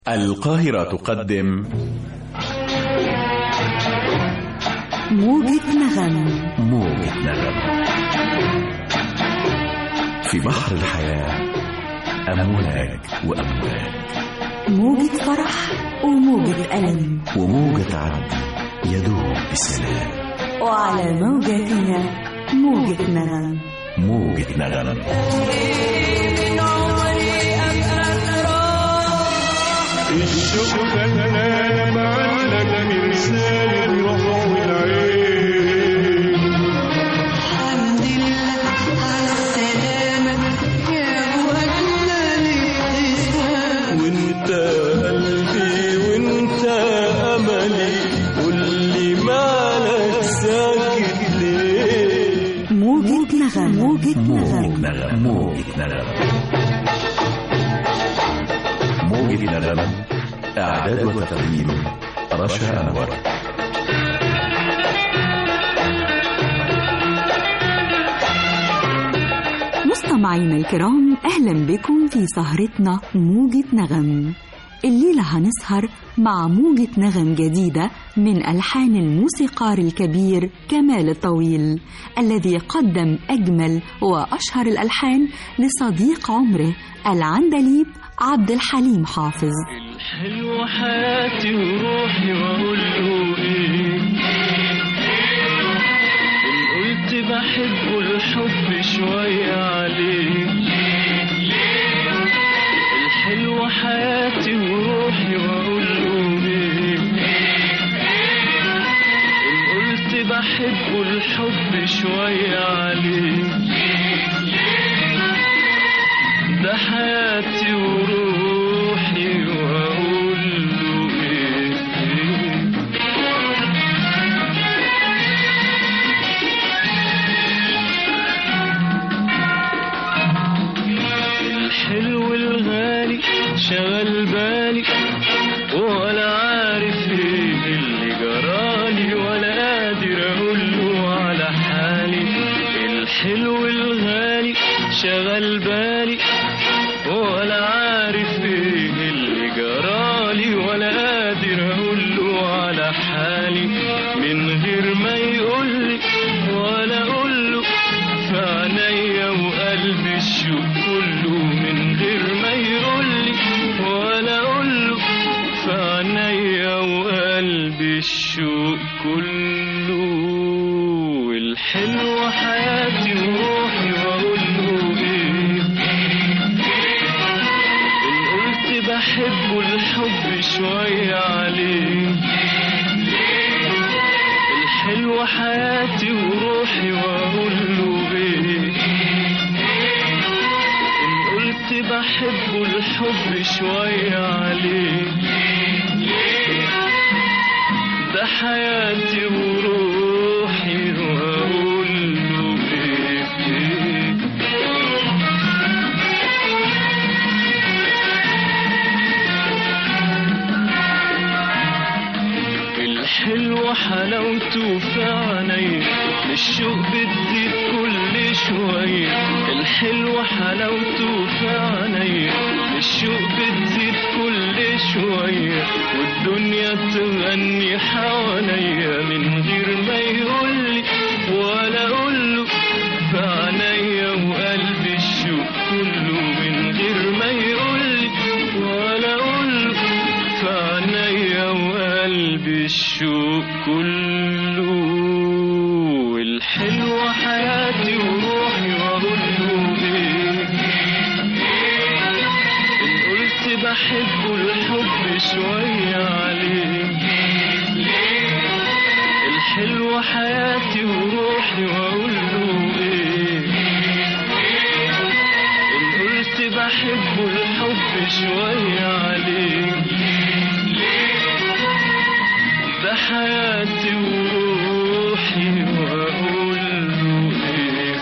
القاهرة تقدم موجة نغم موجة نغم في بحر الحياة أمواج وأمواج موجة فرح وموجة ألم وموجة عدل يدوب بسلام وعلى موجتنا موجة نغم موجة نغم الشوق فنان معلق مرسال الروح والعين الحمد لله على السلامة يا وجنا الابتسام وانت قلبي وانت املي قولي مالك ساكت ليه موجة نغم موجة موجة نغم نغم موجة نغم موجة نغم إعداد وتقديم رشا أنور مستمعينا الكرام أهلا بكم في سهرتنا موجة نغم الليلة هنسهر مع موجة نغم جديدة من ألحان الموسيقار الكبير كمال الطويل الذي قدم أجمل وأشهر الألحان لصديق عمره العندليب عبد الحليم حافظ الحلو حياتي وروحي واقول له ايه ان قلت بحبه الحب شوية عليه الحلو حياتي وروحي واقول له ايه ان قلت بحبه الحب شوية عليه ده حياتي وروحي واقول له ايه الحلو الغالي شغل بالي ولا عارف ايه اللي جرالي ولا قادر اقول له على حالي الحلو الغالي شغل بالي ولا عارف ايه اللي جرالي ولا قادر اقول له على حالي من غير ما يقول لي ولا اقول له في عينيا وقلبي الشوق كله من غير ما يقول لي ولا اقول له في عينيا وقلبي الشوق كله الحلو حياتي وروحي واقول له ايه إن قلت بحبه الحب شوية عليه الحلو حياتي وروحي وأقول له إيه إن قلت بحبه الحب شوية عليه ده حياتي وروحي وأقول له إيه الحلو حلاوته في عيني الشوق بتزيد كل شوية الحلو حلاوته في عيني الشوق بتزيد كل شوية والدنيا تغني حواليا من غير ما يقولي ولا أقوله في عينيا وقلبي الشوق كله من غير ما يقولي ولا أقوله في عينيا وقلبي الشوق كله الحلو حياتي وروحي واقول له ايه ان قلت بحبه الحب شوية عليه الحلو حياتي وروحي واقول له ايه ان قلت بحبه الحب شوية عليه ده حياتي وروحي واقول له ايه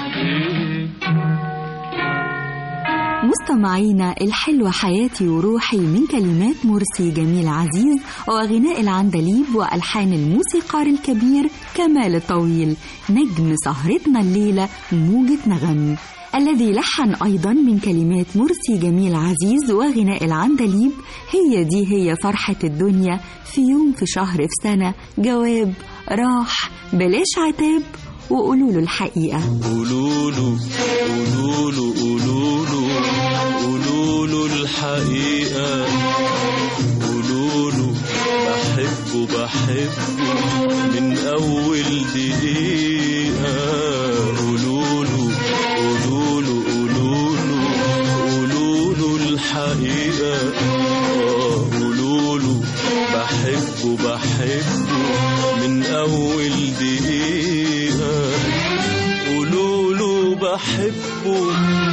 مستمعينا الحلوة حياتي وروحي من كلمات مرسي جميل عزيز وغناء العندليب وألحان الموسيقار الكبير كمال الطويل نجم سهرتنا الليلة موجة نغم الذي لحن أيضا من كلمات مرسي جميل عزيز وغناء العندليب هي دي هي فرحة الدنيا في يوم في شهر في سنة جواب راح بلاش عتاب وقولوا له الحقيقة قولوا له قولوا له قولوا له قولوا له الحقيقة قولوا له بحبه بحبه من أول دقيقة قولوا له قولوا له قولوا له قولوا له الحقيقة آه، قولوا له بحبه بحبه من أول دقيقة قولوا له بحبه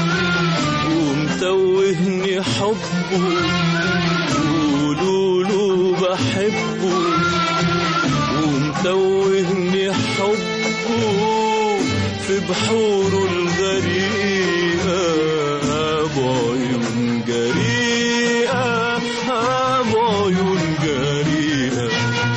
ومتوهني حبه قولوا له بحبه ومتوهني حبه في بحوره الغريقة بعيون جريئة بعيون جريئة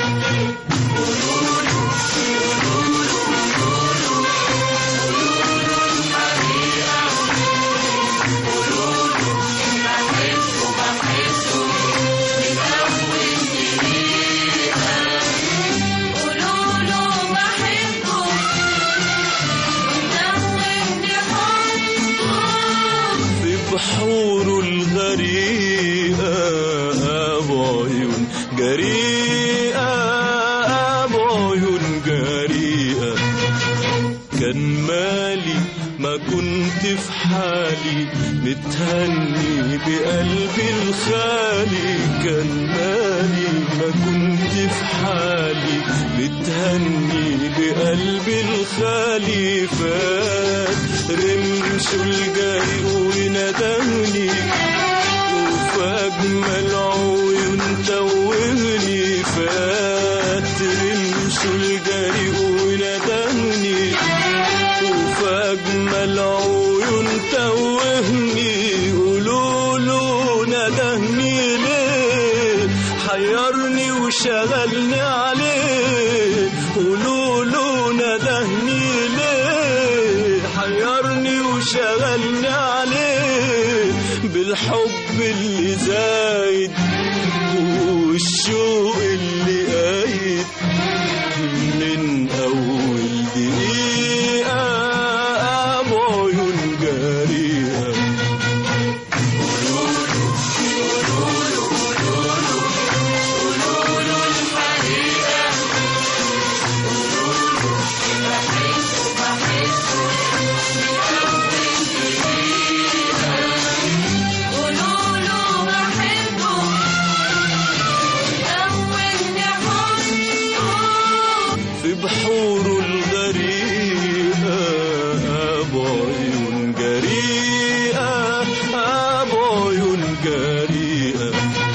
في بحوره الغريقة بعيون جريئة بعيون جريئة كان مالي ما كنت في حالي متهني بقلبي الخالي كان مالي ما كنت في حالي متهني بقلبي الخالي فات رمش الجري وندهني وفي أجمل عيون توهني فات رمش الجري وندهني وفي أجمل عيون توهني قولوا له ندهني ليه حيرني وشغلني عليه قولوا له ندهني ليه حيرني وشغلني عليه بالحب اللي زايد والشوق اللي قايد من أول دقيقة بعيون جريئة في بحوره الغريقة بعيون جريئة بعيون جريئة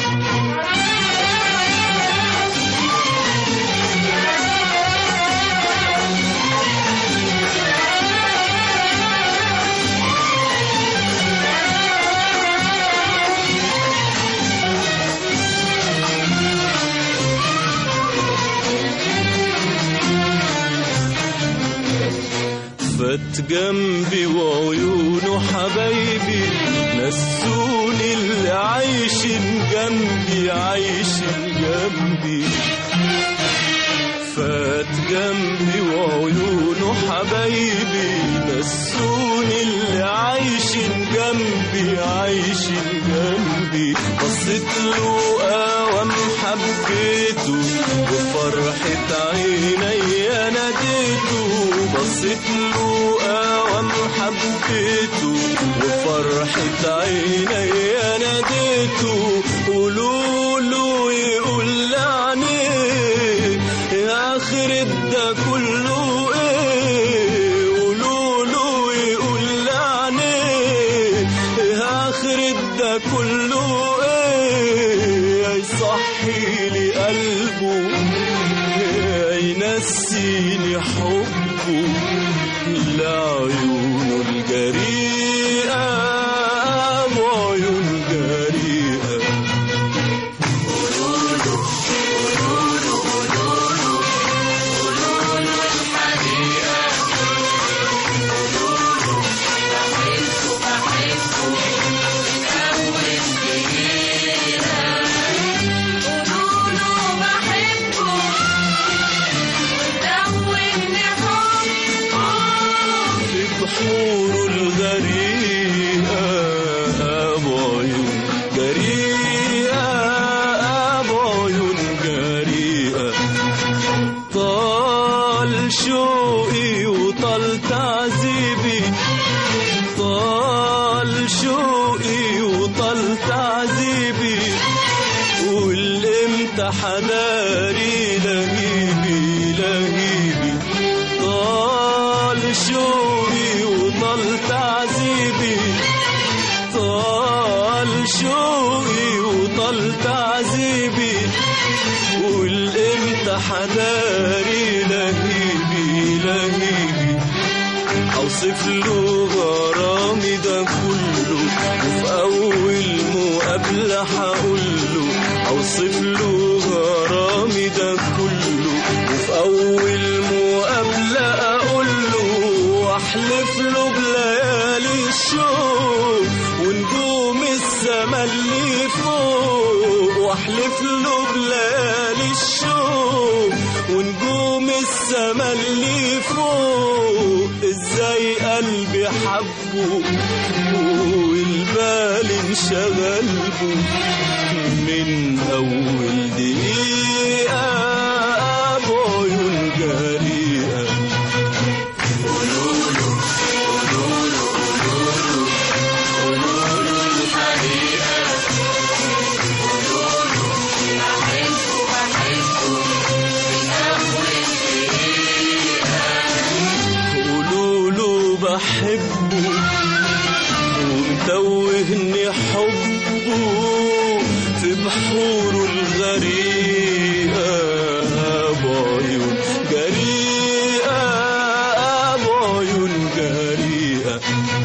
فات جنبي وعيونه حبايبي نسوني اللي عايشين جنبي عايشين جنبي فات جنبي وعيونه حبايبي نسوني اللي عايشين جنبي عايشين جنبي بصيت له قوام حبيته وفرحة عيني ناديته بصيت له قوام حبيته وفرحة عيني ناديته قولوا له يقول لعنيه يا آخر ده كله ايه قولوا له يقول لعنيه يا آخر ده كله ايه يصحي لي قلبه ينسيني حبه لعيونه الجريئة وعيون جريئة والامتى حداري لهيبي لهيبي طال شوقي وطال تعذيبي طال شوقي وطال تعذيبي والامتى حداري لهيبي لهيبي اوصف له غرامي ده كله وفي اول مقابله هقول له اوصف له غرامي ده كله وفي اول مقابله اقول له واحلف له بليالي الشوق ونجوم السما اللي فوق واحلف له بليالي الشوق ونجوم السما اللي فوق ازاي قلبي حبه والبال انشغل به من اول دقيقه بعيون جريئه قولوا له بحبه ومتوهني حبه في بحوره الغريقة بعيون جريئة بعيون جريئة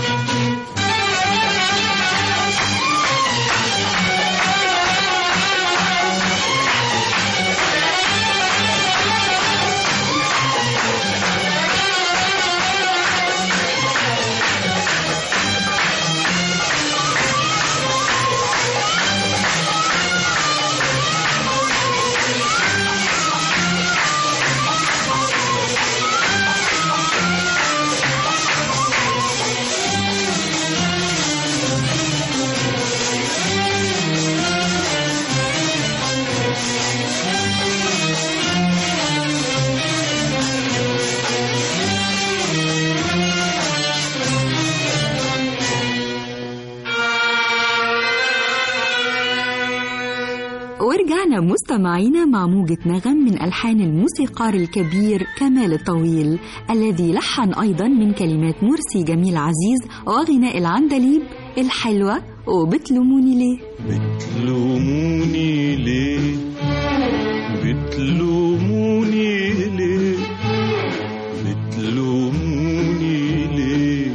ورجعنا مستمعينا مع موجة نغم من ألحان الموسيقار الكبير كمال الطويل الذي لحن أيضا من كلمات مرسي جميل عزيز وغناء العندليب الحلوة وبتلوموني ليه بتلوموني ليه بتلوموني ليه بتلوموني ليه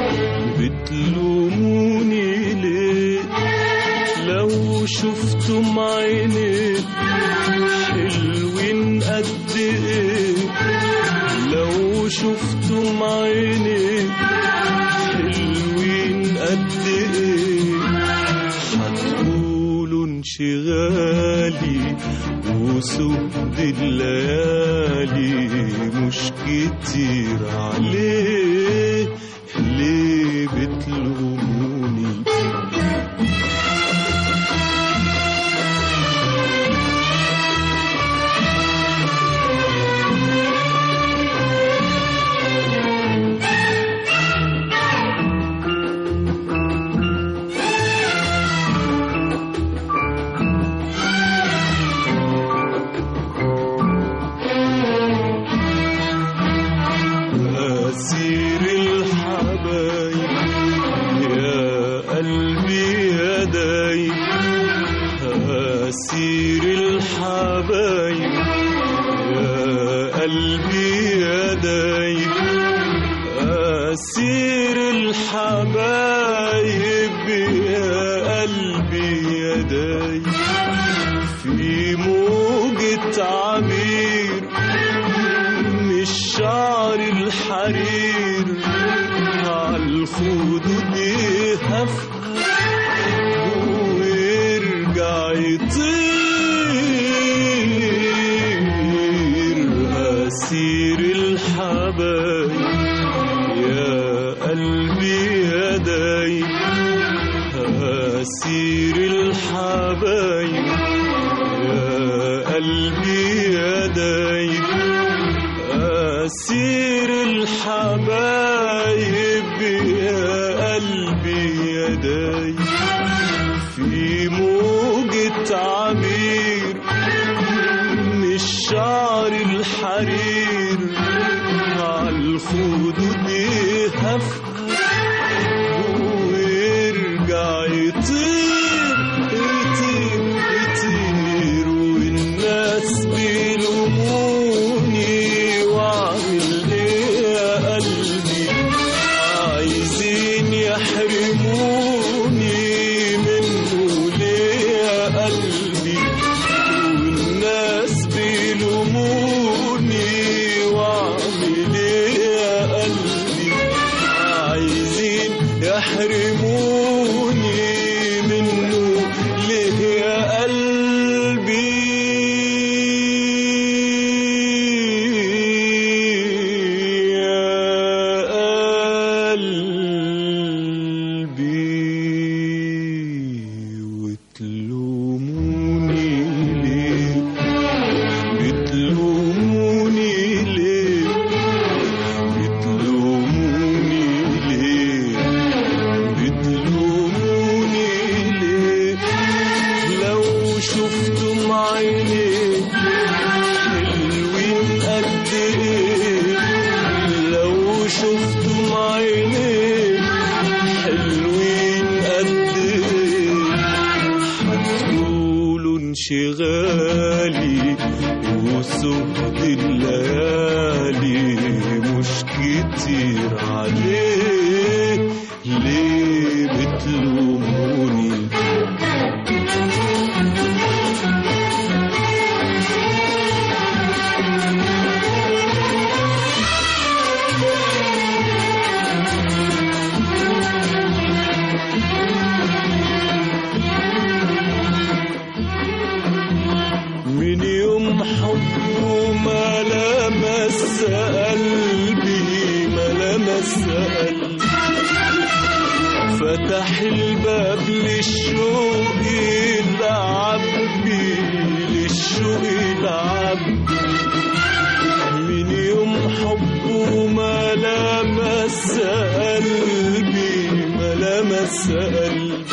بتلوموني ليه لو شفتم عيني حلوين قد ايه لو شفتم عيني حلوين قد ايه هتقولوا انشغالي وسود الليالي مش كتير عليه ليه بتلوموني أسير الحبايب يا قلبي يا دايب أسير الحبايب يا قلبي يا دايب أسير الحبايب يا قلبي يا دايب في موجة عبير من الشعر الحرير عالخدود يهف ويرجع يطير أسير الحبايب يا قلبي يا دايب أسير الحبايب يا قلبي يا دايب أسير الحبايب يا قلبي يا دايب في موجة عبير شافها ويرجع يطير يطير يطير والناس بيلوموني واعمل ايه يا قلبي عايزين يحرموني منه ليه يا قلبي والناس بيلوموني واعمل ايه يا قلبي عايزين يحرموني منه ليه يا قلبي يا قلبي وتلوموني ليه بتلوموني ليه بتلوموني ليه بتلوموني ليه لو شفتم عيني حلوين قد ايه لو شفتم عيني حلوين قد ايه هتقولوا انشغالي وسهد الليالي مش كتير عليه ليه بتلوموني من يوم حبه ما لمس قلبي ما لمس قلبي فتح الباب للشوق يلعب بي للشوق يلعب من يوم حبه ما لمس قلبي ما لمس قلبي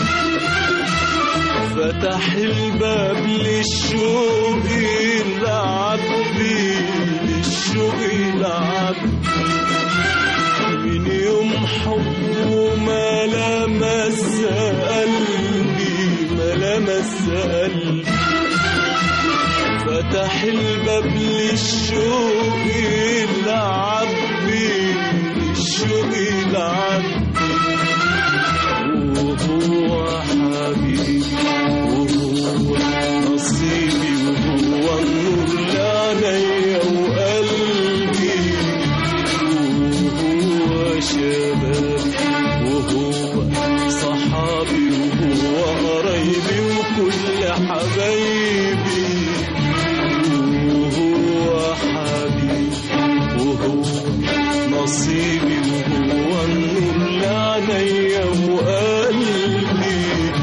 فتح الباب للشوق يلعب بي للشوق يلعب من يوم حبه ما لمس قلبي ما لمس قلبي فتح الباب للشوق يلعب بي للشوق يلعب وهو حبيبي وهو نصيبي وهو النور لعينيا وقلبي وهو شبابي وهو صحابي وهو قرايبي وكل حبايبي وهو حبيبي وهو نصيبي وهو النور لعينيا وقلبي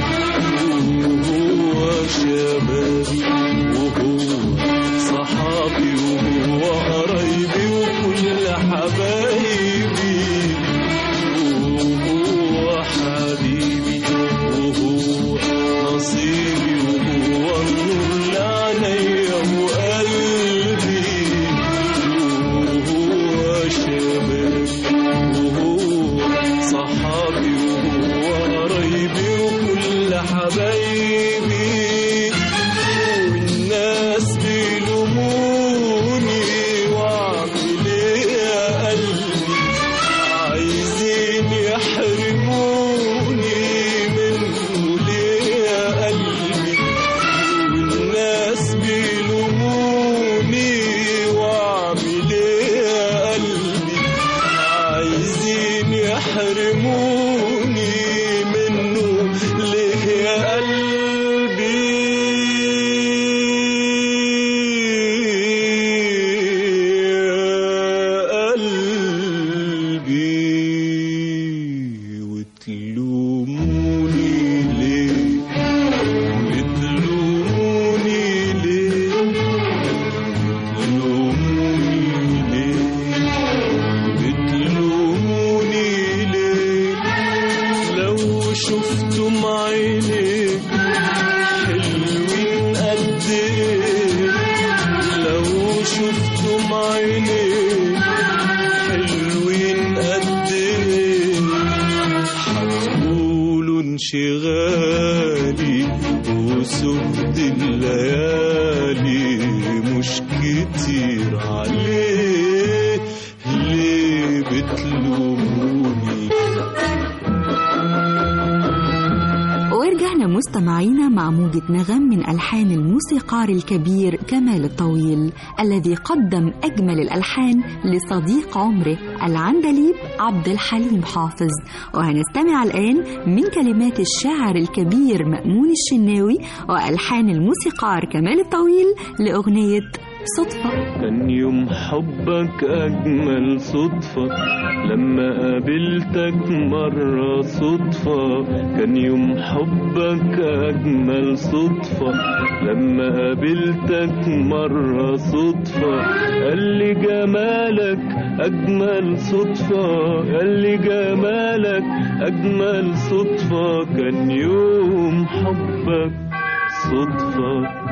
موجة نغم من ألحان الموسيقار الكبير كمال الطويل الذي قدم أجمل الألحان لصديق عمره العندليب عبد الحليم حافظ وهنستمع الآن من كلمات الشاعر الكبير مأمون الشناوي وألحان الموسيقار كمال الطويل لأغنية صدفة كان يوم حبك أجمل صدفة لما قابلتك مرة صدفة كان يوم حبك أجمل صدفة لما قابلتك مرة صدفة قال لي جمالك أجمل صدفة قال لي جمالك أجمل صدفة كان يوم حبك صدفة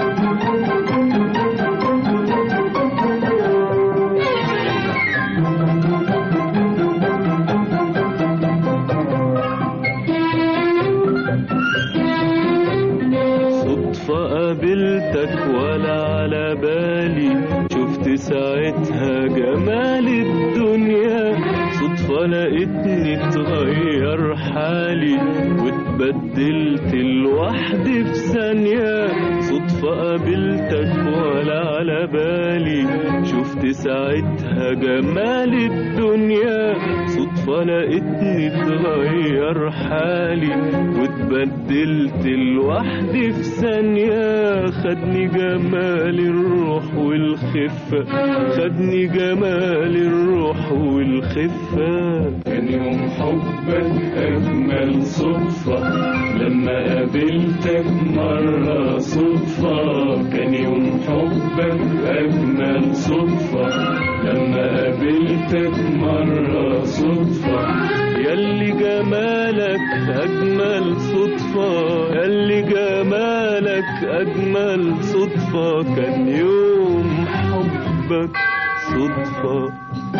صدفة قابلتك ولا على بالي شفت ساعتها جمال الدنيا صدفة لقيتني اتغير حالي واتبدلت لوحدي في ثانية صدفة قابلتك ولا على بالي شفت ساعتها جمال الدنيا صدفة لقيتني اتغير حالي واتبدلت لوحدي في ثانية خدني جمال الروح والخفة خدني جمال الروح والخفة كان يوم حبك أجمل صدفة لما قابلتك مرة صدفة كان يوم حبك أجمل صدفة لما قابلتك مرة صدفة ياللي جمالك أجمل صدفة ياللي جمالك أجمل صدفة كان يوم حبك صدفة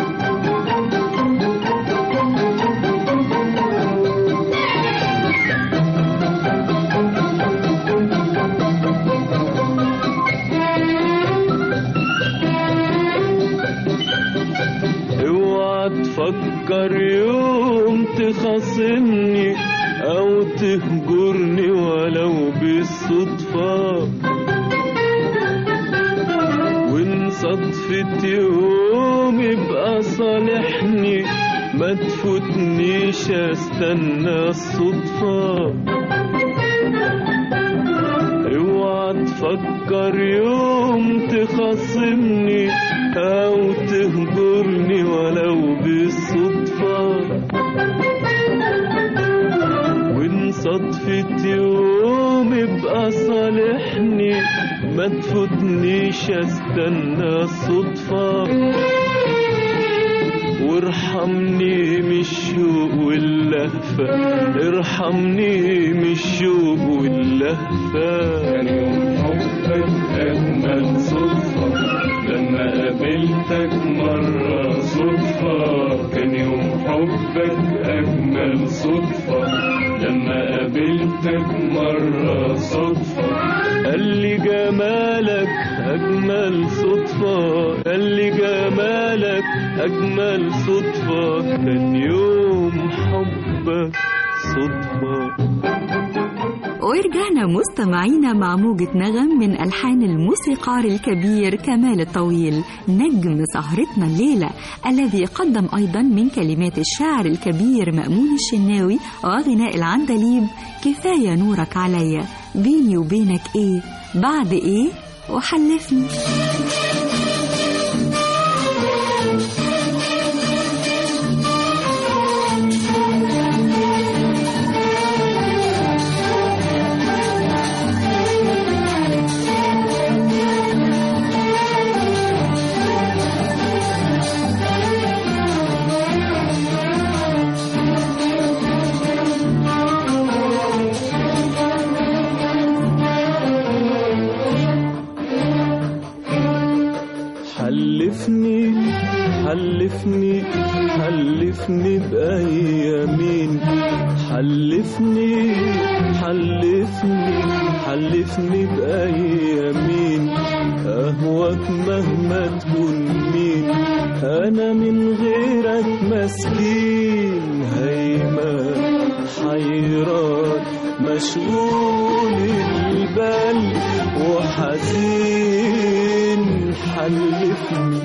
اوعى تفكر يوم تخاصمني او تهجرني ولو بالصدفة وان صدفة يوم يبقى صالحني ما تفوتنيش استنى الصدفة اوعى تفكر يوم تخاصمني او تهجرني ولو بالصدفة وان صدفة يوم يبقى صالحني ما تفوتنيش استنى الصدفة وارحمني من الشوق واللهفة ارحمني من الشوق واللهفة كان يوم حبك أجمل صدفة لما قابلتك مرة صدفة كان يوم حبك أجمل صدفة لما قابلتك مرة صدفة قال لي جمالك أجمل صدفة قال لي جمالك أجمل صدفة كان يوم حبك صدفة ورجعنا مستمعينا مع موجة نغم من ألحان الموسيقار الكبير كمال الطويل نجم سهرتنا الليلة الذي قدم أيضا من كلمات الشاعر الكبير مأمون الشناوي وغناء العندليب كفاية نورك عليا بيني وبينك إيه بعد إيه وحلفني حلفني حلفني حلفني بأيامين حلفني حلفني حلفني بأيامين أهواك مهما تكون مين أنا من غيرك مسكين هيمن حيران مشغول البال وحزين حلفني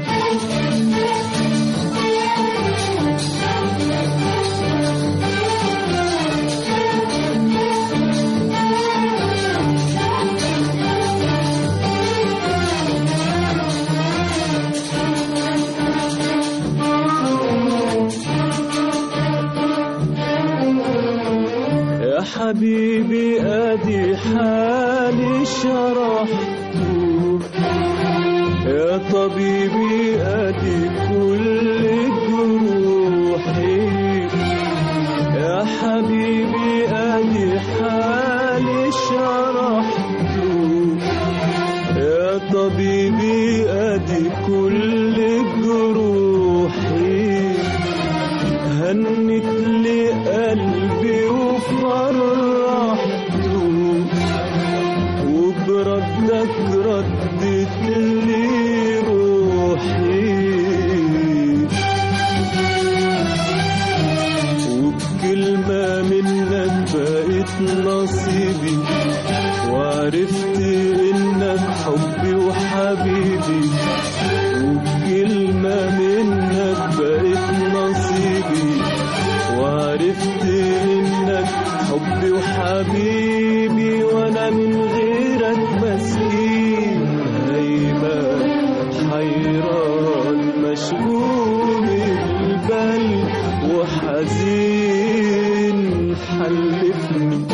يا حبيبي ادي حالي شرحته يا طبيبي ادي كل جروحي يا حبيبي ادي حالي شرحته يا طبيبي ادي كل جروحي هنت لي قلبي وفرحته وبردك ردت لي روحي وبكلمة منك بقيت نصيبي وعرفت انك حبي وحبيبي وبكلمة منك بقيت نصيبي وعرفت انك حبي وحبيبي وانا من غيرك مسكين هيبة حيران مشغول البال وحزين حلفني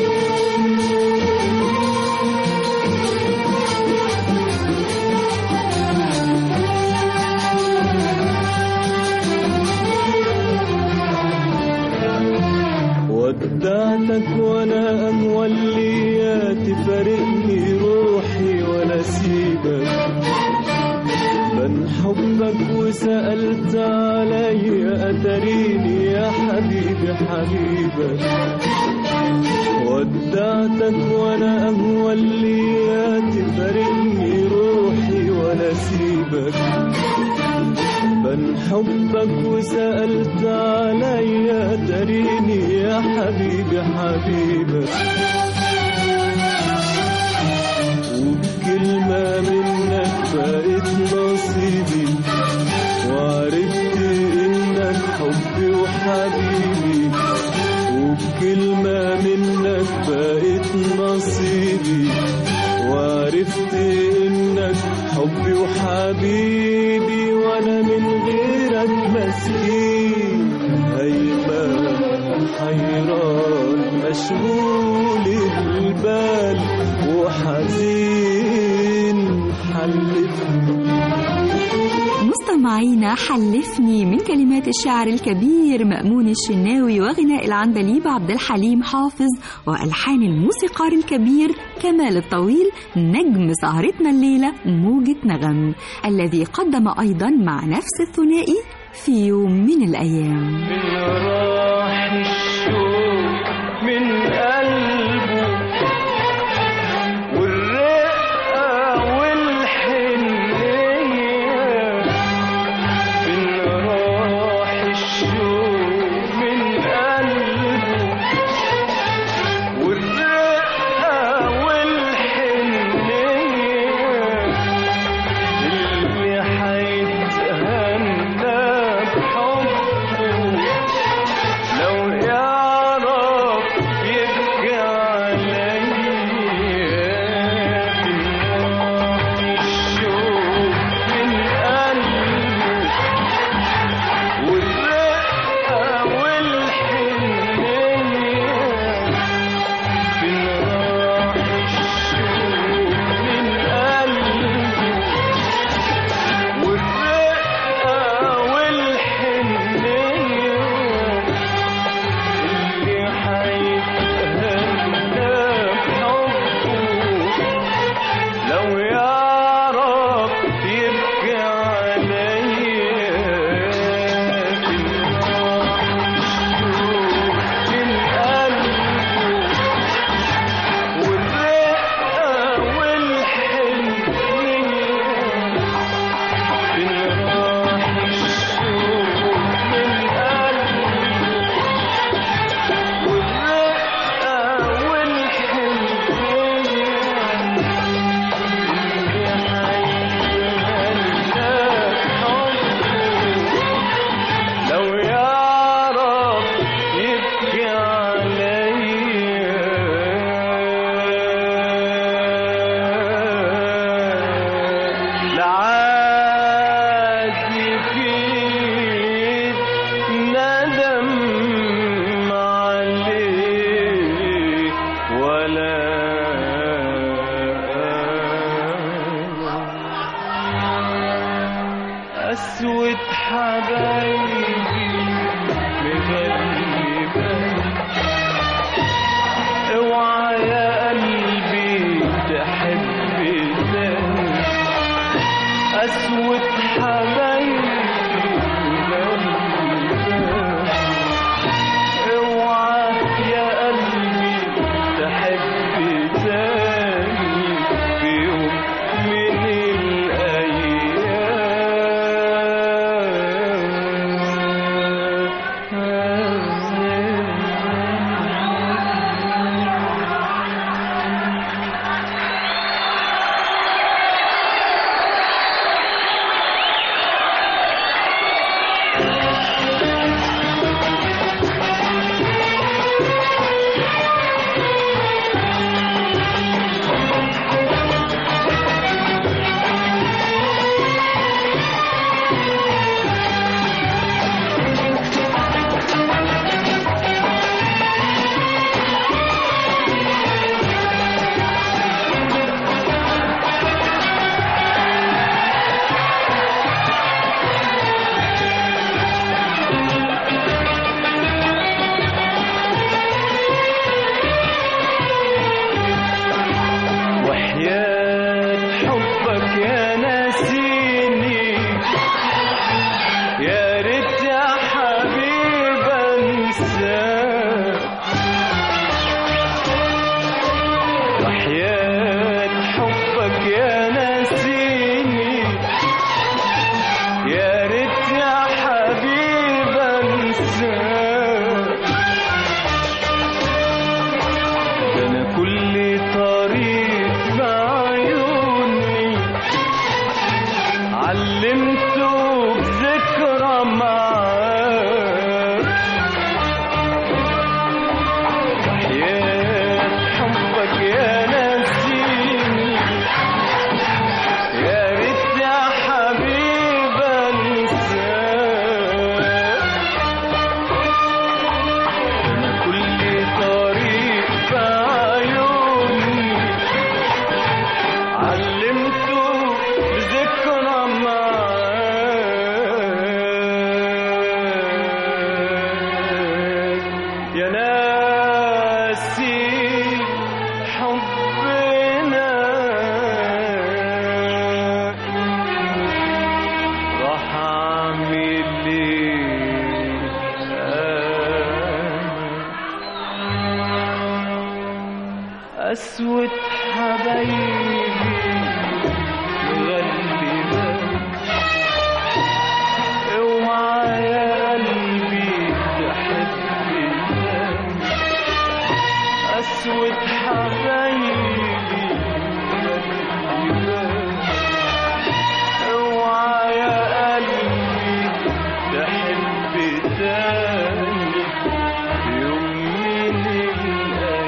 ودعتك وانا اموليات فارقني روحي ولا سيبك من حبك وسألت علي أتريني يا حبيبي حبيبك ودعتك وانا اموليات فارقني روحي ولا سيبك من حبك وسألت علي تريني يا حبيبي حبيبك وبكلمة منك بقيت نصيبي وعرفت إنك حبي وحبيبي وبكلمة منك بقيت نصيبي وعرفت إنك حبي وحبيبي وأنا من غيرك مسكين هيبة حيران مشغول البال وحزين حلفني مستمعينا حلفني من كلمات الشاعر الكبير مأمون الشناوي وغناء العندليب عبد الحليم حافظ وألحان الموسيقار الكبير كمال الطويل نجم سهرتنا الليلة موجة نغم الذي قدم أيضا مع نفس الثنائي في يوم من الأيام من راح الشوق من قلبه والرقة والحنية من راح الشوق من قلبه والرقة والحنية اللي حيتهنى بحبه أسود حبايبي مغلبة اوعى يا قلبي تحب تاني أسود حبايبي مغلبة اوعى يا قلبي تحب تاني في يوم من الأيام وحياة حبك يا ناسيني يا ريت يا حبيب انساك وحياة حبك يا ناسيني يا ريت يا حبيب انساك ده انا كل طريق بعيوني علمته بذكرى معاك وحياة حبك يا نسيني يا ريت يا حبيب انساك أنا كل طريق بعيوني علمته بذكرى معاك يا ناسي حبنا راح اعمل ايه أنا؟ اسود حبايبي مغلبة اوعى يا قلبي تحب تاني اسود حبايبي مغلبة اوعى يا قلبي تحب تاني في يوم من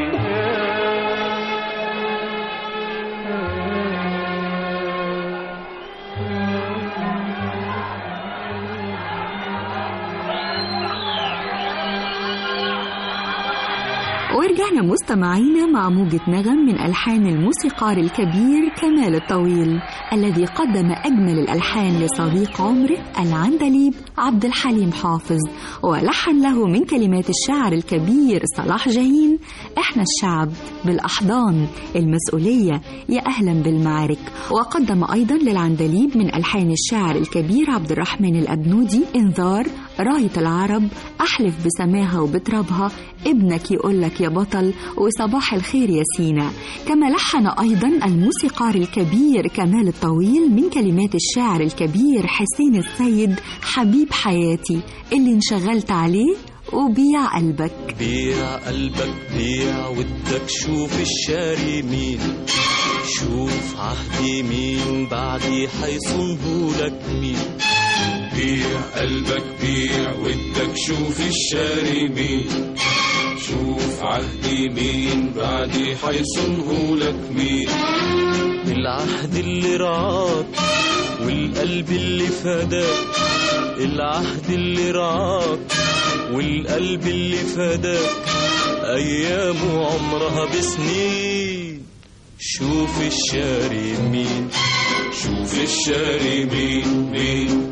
ورجعنا مستمعينا مع موجة نغم من ألحان الموسيقار الكبير كمال الطويل الذي قدم أجمل الألحان لصديق عمره العندليب عبد الحليم حافظ ولحن له من كلمات الشاعر الكبير صلاح جاهين إحنا الشعب بالأحضان المسؤولية يا أهلا بالمعارك وقدم أيضا للعندليب من ألحان الشاعر الكبير عبد الرحمن الأبنودي إنذار راية العرب أحلف بسماها وبترابها ابنك يقولك يا بطل وصباح الخير يا سينا كما لحن أيضا الموسيقار الكبير كمال الطويل من كلمات الشاعر الكبير حسين السيد حبيب حياتي اللي انشغلت عليه وبيع قلبك بيع قلبك بيع ودك شوف الشاري مين شوف عهدي مين بعدي حيصنهولك مين بيع قلبك بيع ودك شوف الشاري مين شوف عهدي مين بعدي حيصنه لك مين العهد اللي رعاك والقلب اللي فداك العهد اللي رعاك والقلب اللي فداك أيامه عمرها بسنين شوف الشاري مين شوف الشاري مين مين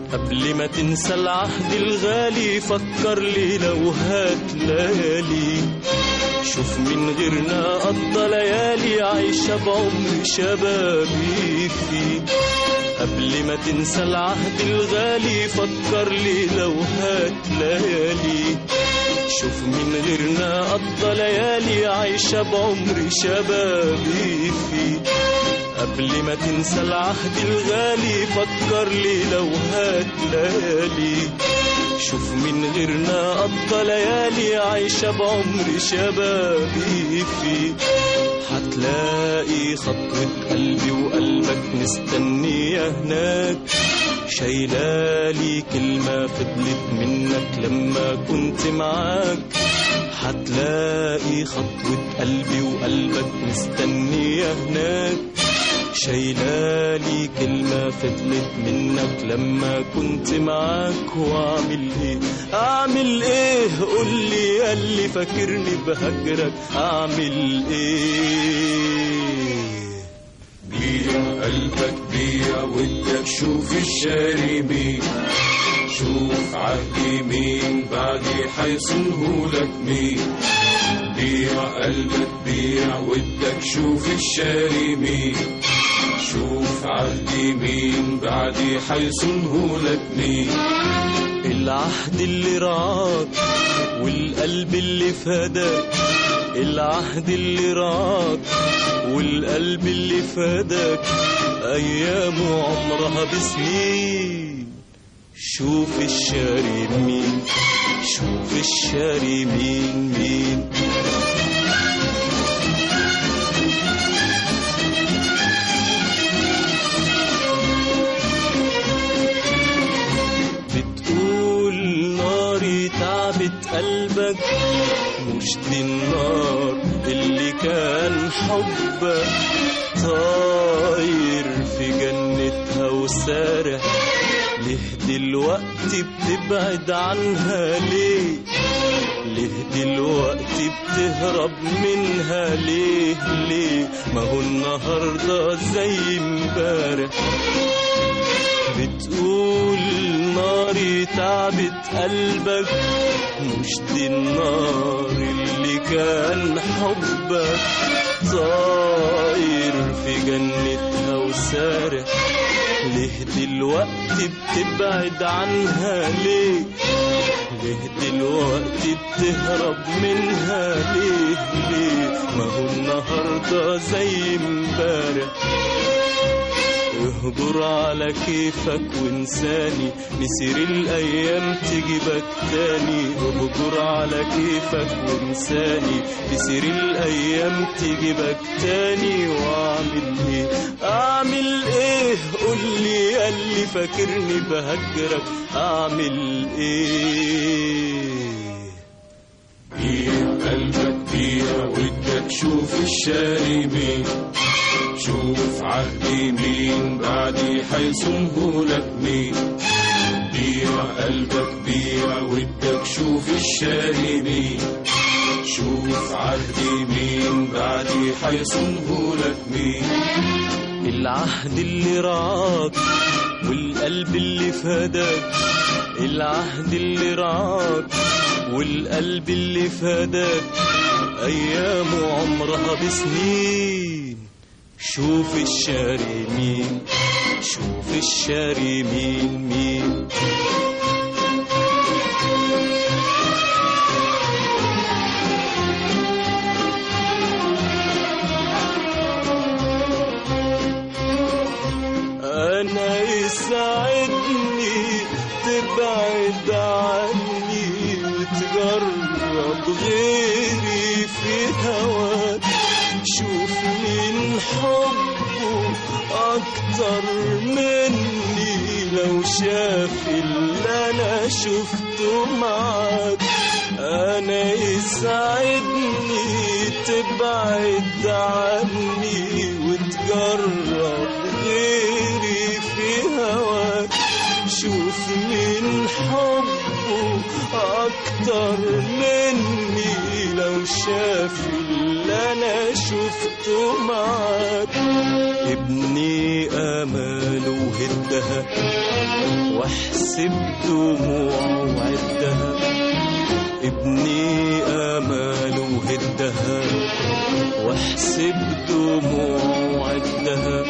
قبل ما تنسى العهد الغالي فكر لي لو هات ليالي شوف من غيرنا قضى ليالي عايشة بعمر شبابي فيه قبل ما تنسى العهد الغالي فكر لي لو هات ليالي شوف من غيرنا قضى ليالي عايشة بعمر شبابي فيه قبل ما تنسى العهد الغالي فكر لي لو هات ليالي شوف من غيرنا قضى ليالي عايشة بعمر شبابي فيه هتلاقي خطوة قلبي وقلبك مستنية هناك شايلالي كلمة فضلت منك لما كنت معاك هتلاقي خطوة قلبي وقلبك مستنية هناك شايلالي كلمة فضلت منك لما كنت معاك واعمل ايه اعمل ايه قولي ياللي فاكرني بهجرك اعمل ايه بيع قلبك بيع ودك شوف الشاري مين شوف عهدي مين بعدي حيصنهولك مين بيع قلبك بيع ودك شوف الشاري مين شوف عهدي مين بعدي حيصنهولك مين العهد اللي رعاك والقلب اللي فداك العهد اللي رعاك والقلب اللي فداك أيامه عمرها بسنين شوف الشاري مين شوف الشاري مين مين بتقول ناري تعبت قلبك مش دي النار اللي كان حبك طاير في جنتها وسارح ليه دلوقتي بتبعد عنها ليه ليه دلوقتي بتهرب منها ليه ليه ما هو النهارده زي امبارح بتقول ناري تعبت قلبك مش دي النار اللي كان حبك طاير في جنتها وسارح ليه دلوقتي بتبعد عنها ليه ليه دلوقتي بتهرب منها ليه ليه ما هو النهارده زي امبارح اهجر على كيفك وانساني نسير الايام تجيبك تاني اهجر على كيفك وانساني نسير الايام تجيبك تاني واعمل ايه اعمل ايه قولي ياللي فاكرني بهجرك اعمل ايه بيع قلبك بيع ودك شوف الشاري مين شوف عهدي مين بعدي حيصنهولك مين بيع قلبك بيع ودك شوف الشاري مين شوف عهدي مين بعدي حيصنهولك مين العهد اللي رعاك والقلب اللي فداك العهد اللي رعاك والقلب اللي فداك أيامه عمرها بسنين شوف الشاري مين شوف الشاري مين مين أنا يسعدني تبعد عني وتجرب غيري في هواك شوف مين حبه أكتر مني لو شاف اللي أنا شفته معاك أنا يسعدني تبعد عني وتجرب غيري في هواك شوف مين حبه أكتر مني لو شاف اللي أنا شفته معاك ابني أماله وهدها واحسب دموعه وعدها ابني اماله وهدها واحسب دموعه وعدها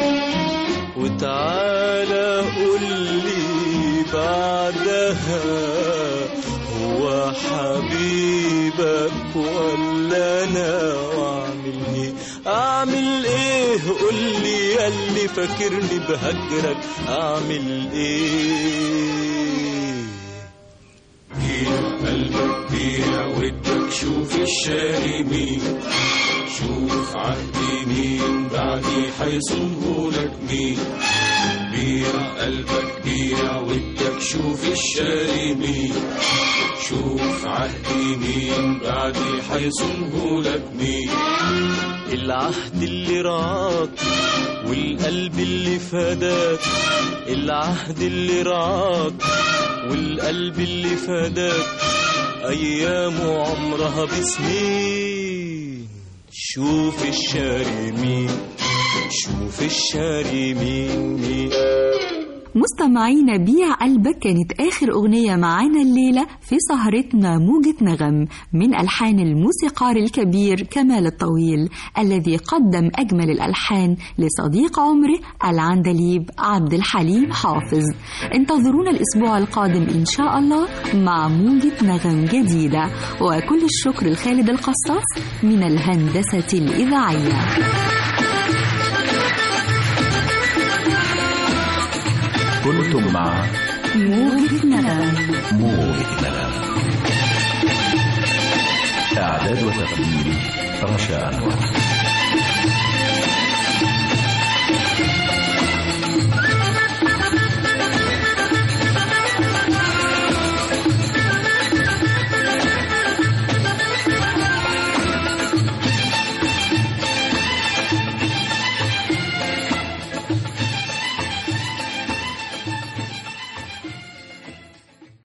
وتعالى قول لي بعدها هو حبيبك ولا انا واعمل ايه اعمل ايه قول لي ياللي فاكرني بهجرك اعمل ايه بيع قلبك بيع ودك شوف الشاري مين شوف عهدي مين بعدي حيصنهولك مين بيع قلبك بيع ودك شوف الشاري مين شوف عهدي مين بعدي حيصنهولك مين العهد اللي رعاك والقلب اللي فداك العهد اللي رعاك والقلب اللي فداك أيامه عمرها بسنين شوف الشاري مين شوف الشاري مين مين مستمعينا بيع قلبك كانت آخر أغنية معانا الليلة في سهرتنا موجة نغم من ألحان الموسيقار الكبير كمال الطويل الذي قدم أجمل الألحان لصديق عمره العندليب عبد الحليم حافظ انتظرونا الأسبوع القادم إن شاء الله مع موجة نغم جديدة وكل الشكر لخالد القصاص من الهندسة الإذاعية كنتم مع موجة نغم موجة نغم إعداد وتقديم رشا أنور